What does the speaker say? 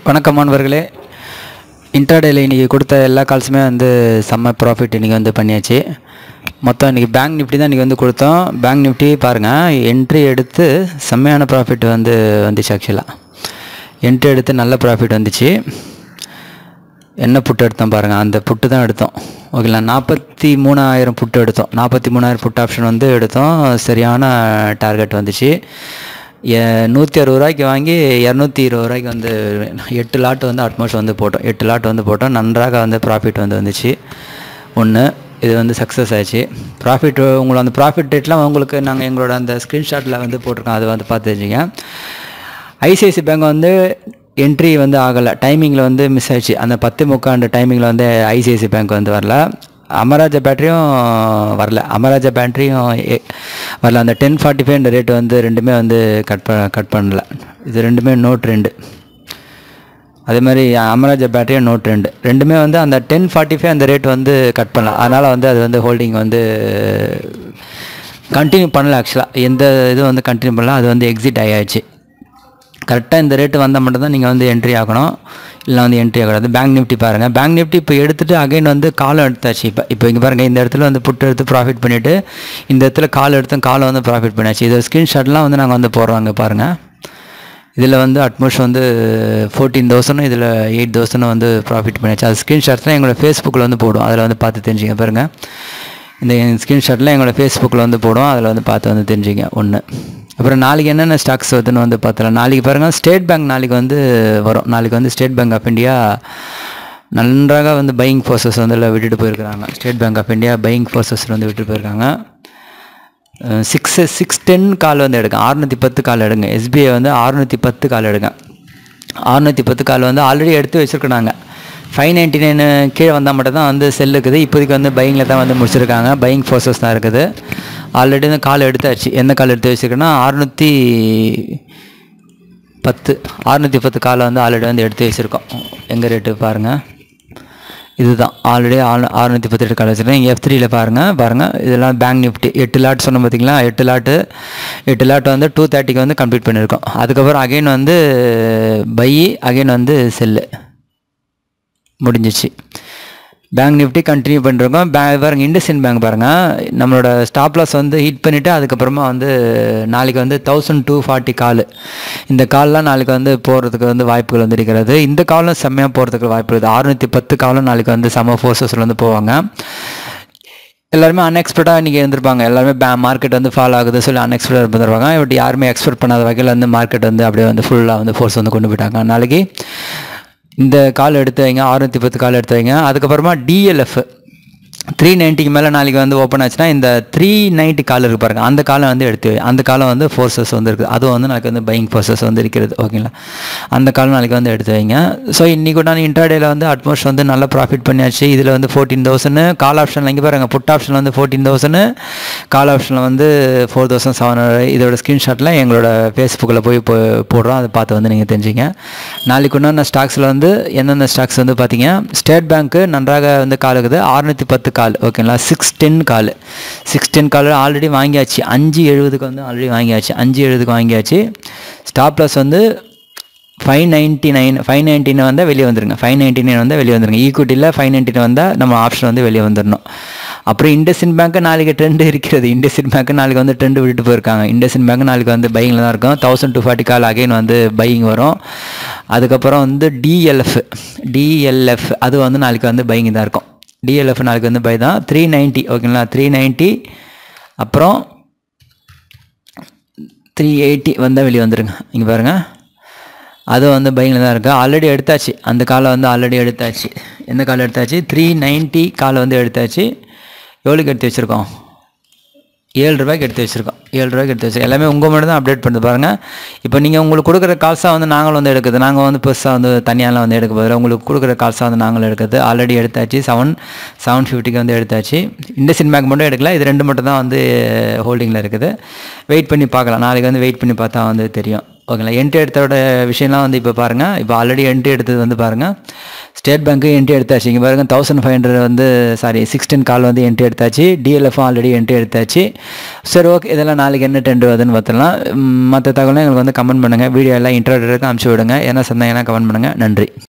வணக்கம் மாணவர்களே இன்ட்ராடேல இன்றைக்கி கொடுத்த எல்லா கால்ஸுமே வந்து செம்ம ப்ராஃபிட் இன்றைக்கி வந்து பண்ணியாச்சு மொத்தம் இன்றைக்கி பேங்க் நிஃப்டி தான் இன்றைக்கி வந்து கொடுத்தோம் பேங்க் நிஃப்டி பாருங்கள் என்ட்ரி எடுத்து செம்மையான ப்ராஃபிட் வந்து வந்துச்சு ஆக்சுவலாக என்ட்ரி எடுத்து நல்ல ப்ராஃபிட் வந்துச்சு என்ன புட்டு எடுத்தோம் பாருங்கள் அந்த புட்டு தான் எடுத்தோம் ஓகேங்களா நாற்பத்தி மூணாயிரம் புட்டு எடுத்தோம் நாற்பத்தி மூணாயிரம் புட் ஆப்ஷன் வந்து எடுத்தோம் சரியான டார்கெட் வந்துச்சு எ- நூற்றி அறுபது ரூபாய்க்கு வாங்கி இரநூத்தி இருபது ரூபாய்க்கு வந்து எட்டு லாட் வந்து அட்மோஸ்ட் வந்து போட்டோம் எட்டு லாட் வந்து போட்டோம் நன்றாக வந்து ப்ராஃபிட் வந்து வந்துச்சு ஒன்று இது வந்து சக்ஸஸ் ஆச்சு ப்ராஃபிட் உங்களோட அந்த ப்ராஃபிட் ரேட்லாம் உங்களுக்கு நாங்கள் எங்களோட அந்த ஸ்க்ரீன்ஷாட்டில் வந்து போட்டிருக்கோம் அதை வந்து பார்த்து வச்சுங்க ஐசிஐசி பேங்க் வந்து என்ட்ரி வந்து ஆகலை டைமிங்கில் வந்து மிஸ் ஆயிடுச்சு அந்த பத்து முக்காண்டு டைமிங்கில் வந்து ஐசிஐசி பேங்க் வந்து வரல அமராஜா பேட்டரியும் வரல அமராஜா பேட்டரியும் எ- வரல அந்த டென் ஃபார்ட்டி ஃபைவ் ரேட் வந்து ரெண்டுமே வந்து கட் ப கட் பண்ணல இது ரெண்டுமே நோட் ரெண்டு அதே மாதிரி அமராஜா பேட்டரியும் நோட் ரெண்டு ரெண்டுமே வந்து அந்த டென் ஃபார்ட்டி ஃபைவ் அந்த ரேட் வந்து கட் பண்ணலாம் அதனால் வந்து அது வந்து ஹோல்டிங் வந்து கண்டினியூ பண்ணல ஆக்சுவலாக எந்த இதுவும் வந்து கண்டினியூ பண்ணல அது வந்து எக்ஸிட் ஆயாச்சு கரெக்டாக இந்த ரேட்டு வந்தால் மட்டும்தான் நீங்கள் வந்து என்ட்ரி ஆகணும் இல்லை வந்து என்ட்ரி ஆகக்கூடாது பேங்க் நிஃப்டி பாருங்கள் பேங்க் நிஃப்டி இப்போ எடுத்துகிட்டு அகைன் வந்து காலம் எடுத்தாச்சு இப்போ இப்போ இங்கே பாருங்கள் இந்த இடத்துல வந்து புட்டு எடுத்து ப்ராஃபிட் பண்ணிவிட்டு இந்த இடத்துல கால் எடுத்து காலை வந்து ப்ராஃபிட் பண்ணியாச்சு இது ஸ்க்ரீன்ஷாட்லாம் வந்து நாங்கள் வந்து போடுறாங்க பாருங்கள் இதில் வந்து அட்மோஸ்ட் வந்து ஃபோர்டீன் தௌசண்டும் இதில் எயிட் தௌசண்டும் வந்து ப்ராஃபிட் பண்ணியாச்சு அது ஸ்க்ரீன்ஷாட்ஸ்லாம் எங்களோட ஃபேஸ்புக்கில் வந்து போடும் அதில் வந்து பார்த்து தெரிஞ்சுங்க பாருங்கள் இந்த ஸ்க்ரீன்ஷாட்லாம் எங்களோட ஃபேஸ்புக்கில் வந்து போடும் அதில் வந்து பார்த்து வந்து தெரிஞ்சுங்க ஒன்று அப்புறம் நாளைக்கு என்னென்ன ஸ்டாக்ஸ் வருதுன்னு வந்து பார்த்தலாம் நாளைக்கு பாருங்கள் ஸ்டேட் பேங்க் நாளைக்கு வந்து வரும் நாளைக்கு வந்து ஸ்டேட் பேங்க் ஆஃப் இந்தியா நன்றாக வந்து பையிங் ஃபோர்ஸஸ் வந்து எல்லாம் விட்டுட்டு போயிருக்கிறாங்க State Bank of India buying forces வந்து விட்டுட்டு போயிருக்காங்க சிக்ஸ் சிக்ஸ் டென் கால் வந்து எடுங்க அறுநூற்றி பத்து கால் எடுங்க எஸ்பிஐ வந்து அறுநூற்றி பத்து கால் எடுங்க அறுநூற்றி பத்து கால் வந்து ஆல்ரெடி எடுத்து வச்சுருக்கறாங்க ஃபைவ் நைன்ட்டி நைனு கீழே வந்தால் மட்டும் தான் வந்து செல் இருக்குது இப்போதைக்கு வந்து பையிங்கில் தான் வந்து முடிச்சிருக்காங்க பையிங் ஃபோர்ஸஸ் தான் இருக்குது ஆல்ரெடி வந்து கால் எடுத்தாச்சு எந்த கால் எடுத்து வச்சுருக்கேன்னா அறுநூற்றி பத்து அறுநூற்றி பத்து காலை வந்து ஆல்ரெடி வந்து எடுத்து வச்சுருக்கோம் எங்கள் ரேட்டு பாருங்கள் இதுதான் ஆல்ரெடி அறுநூற்றி பத்து எட்டு கால் வச்சுருக்கேன் எஃப் த்ரீல பாருங்கள் பாருங்கள் இதெல்லாம் பேங்க் நிஃப்டி எட்டு லாட் சொன்னோம் பார்த்தீங்களா எட்டு லாட்டு எட்டு லாட் வந்து டூ தேர்ட்டிக்கு வந்து கம்ப்ளீட் பண்ணியிருக்கோம் அதுக்கப்புறம் அகைன் வந்து பை அகைன் வந்து செல்லு முடிஞ்சிச்சு பேங்க் நிஃப்டி கண்டினியூ பண்ணிருக்கோம் பே பாருங்க இண்டஸ்இன் பேங்க் பாருங்கள் நம்மளோட ஸ்டாப் லாஸ் வந்து ஹிட் பண்ணிவிட்டு அதுக்கப்புறமா வந்து நாளைக்கு வந்து தௌசண்ட் டூ ஃபார்ட்டி கால் இந்த கால்லாம் நாளைக்கு வந்து போகிறதுக்கு வந்து வாய்ப்புகள் வந்து இருக்கிறது இந்த காலும் செம்மையாக போகிறதுக்கு வாய்ப்பு இருக்குது அறுநூற்றி பத்து காலும் நாளைக்கு வந்து செம்ம ஃபோர்ஸஸில் வந்து போவாங்க எல்லாருமே அன்எக்ஸ்பெக்டாக இன்றைக்கி இருந்திருப்பாங்க எல்லாருமே பே மார்க்கெட் வந்து ஃபாலோ ஆகுது சொல்லி அன்எக்ஸ்பெக்டாக இருந்திருப்பாங்க பட் யாருமே எக்ஸ்பெக்ட் பண்ணாத வகையில் வந்து மார்க்கெட் வந்து அப்படியே வந்து ஃபுல்லாக வந்து ஃபோர்ஸ் வந்து கொண்டு போயிட்டாங்க நாளைக்கு இந்த கால் எடுத்து வைங்க அறுநூற்றி பத்து கால் எடுத்து வைங்க அதுக்கப்புறமா டிஎல்எஃப் த்ரீ நைன்ட்டிக்கு மேலே நாளைக்கு வந்து ஓப்பன் ஆச்சுன்னா இந்த த்ரீ நைன்ட்டி கால் இருக்கு பாருங்க அந்த காலம் வந்து எடுத்து வை. அந்த காலம் வந்து ஃபோர்ஸஸ் வந்து இருக்குது அதுவும் வந்து நாளைக்கு வந்து பையிங் ஃபோர்ஸஸ் வந்து இருக்கிறது ஓகேங்களா அந்த காலம் நாளைக்கு வந்து எடுத்து வைங்க ஸோ இன்றைக்கி கூட இன்ட்ராடேல வந்து அட்மோஸ்ட் வந்து நல்லா ப்ராஃபிட் பண்ணியாச்சு இதில் வந்து ஃபோர்டீன் தௌசண்ட் கால் ஆப்ஷனில் இங்கே பாருங்கள் புட் ஆப்ஷனில் வந்து ஃபோர்டீன் தௌசண்ட் கால் ஆப்ஷனில் வந்து ஃபோர் தௌசண்ட் செவன் ஹண்ட்ரட் இதோட ஸ்க்ரீன்ஷாட்லாம் எங்களோட ஃபேஸ்புக்கில் போய் போ போடுறோம் அதை பார்த்து வந்து நீங்கள் தெரிஞ்சுங்க நாளைக்கு இன்னொன்று ஸ்டாக்ஸில் வந்து என்னென்ன ஸ்டாக்ஸ் வந்து பார்த்தீங்க ஸ்டேட் பேங்க்கு நன்றாக வந்து கால் இருக்குது அறுநூற்றி பத்து கால் ஓகேங்களா சிக்ஸ் டென் கால் சிக்ஸ் டென் கால் ஆல்ரெடி வாங்கியாச்சு அஞ்சு எழுபதுக்கு வந்து ஆல்ரெடி வாங்கியாச்சு அஞ்சு எழுபதுக்கு வாங்கியாச்சு ஸ்டாப் லாஸ் வந்து ஃபைவ் நைன்ட்டி நைன் ஃபைவ் நைன்ட்டின் வந்தால் வெளியே வந்துருங்க ஃபைவ் நைன்ட்டி நைன் வந்தால் வெளியே வந்துருங்க ஈக்குவிட்டியில் ஃபைவ் நைன்ட்டின் வந்தால் நம்ம ஆப்ஷன் வந்து வெளியே வந்துடணும் அப்புறம் இண்டஸ்இன் பேங்க்கு நாளைக்கு ட்ரெண்டு இருக்கிறது இண்டஸ்இன் பேங்க்கு நாளைக்கு வந்து ட்ரெண்டு விட்டுட்டு போயிருக்காங்க இண்டஸ்இன் பேங்க் நாளைக்கு வந்து பையிங்கில் தான் இருக்கும் தௌசண்ட் டூ ஃபார்ட்டி கால் அகைன் வந்து பையிங் வரும் அதுக்கப்புறம் வந்து டிஎல்எஃப் டிஎல்எஃப் அது வந்து நாளைக்கு வந்து பையிங் தான் இருக்கும் டிஎல்எஃப் நாளைக்கு வந்து பை தான் த்ரீ நைன்ட்டி ஓகேங்களா த்ரீ நைன்ட்டி அப்புறம் த்ரீ எயிட்டி வந்தால் வெளியே வந்துருங்க இங்கே பாருங்கள் அதுவும் வந்து பைக்கில் தான் இருக்குது ஆல்ரெடி எடுத்தாச்சு அந்த காலை வந்து ஆல்ரெடி எடுத்தாச்சு எந்த காலை எடுத்தாச்சு த்ரீ நைன்ட்டி காலை வந்து எடுத்தாச்சு எவ்வளோக்கு எடுத்து வச்சுருக்கோம் ஏழு ரூபாய்க்கு எடுத்து வச்சுருக்கோம் ஏழு ரூபாய்க்கு எடுத்து வச்சு எல்லாமே உங்கள் மட்டும் தான் அப்டேட் பண்ணுது பாருங்கள் இப்போ நீங்கள் உங்களுக்கு கொடுக்குற கால்ஸாக வந்து நாங்களும் வந்து எடுக்குது நாங்கள் வந்து பெருசாக வந்து தனியாலாம் வந்து எடுக்க போதில்லை உங்களுக்கு கொடுக்குற கால்ஸாக வந்து நாங்களும் எடுக்கிறது ஆல்ரெடி எடுத்தாச்சு செவன் செவன் ஃபிஃப்டிக்கு வந்து எடுத்தாச்சு இண்டஸ்இன் பேங்க் மட்டும் எடுக்கல இது ரெண்டு மட்டும் தான் வந்து ஹோல்டிங்கில் இருக்குது வெயிட் பண்ணி பார்க்கலாம் நாளைக்கு வந்து வெயிட் பண்ணி பார்த்தா வந்து தெரியும் ஓகேங்களா என்ட்ரி எடுத்தோட விஷயம்லாம் வந்து இப்போ பாருங்கள் இப்போ ஆல்ரெடி என்ட்ரி எடுத்தது வந்து பாருங்கள் ஸ்டேட் பேங்க்கு என்ட்ரி எடுத்தாச்சு இங்கே பாருங்கள் தௌசண்ட் ஃபைவ் ஹண்ட்ரட் வந்து சாரி சிக்ஸ்டீன் கால் வந்து என்ட்ரி எடுத்தாச்சு டிஎல்எஃப் ஆல்ரெடி என்ட்ரி எடுத்தாச்சு சரி ஓகே இதெல்லாம் நாளைக்கு என்ன ட்ரெண்ட் வருதுன்னு பார்த்துலாம் மற்ற தகவலாம் எங்களுக்கு வந்து கமெண்ட் பண்ணுங்கள் வீடியோ எல்லாம் இன்டர்நெட்டுக்கு அனுப்பிச்சி விடுங்க என்ன சந்தேகம்னா கமெண்ட் பண்ணுங்கள் நன்றி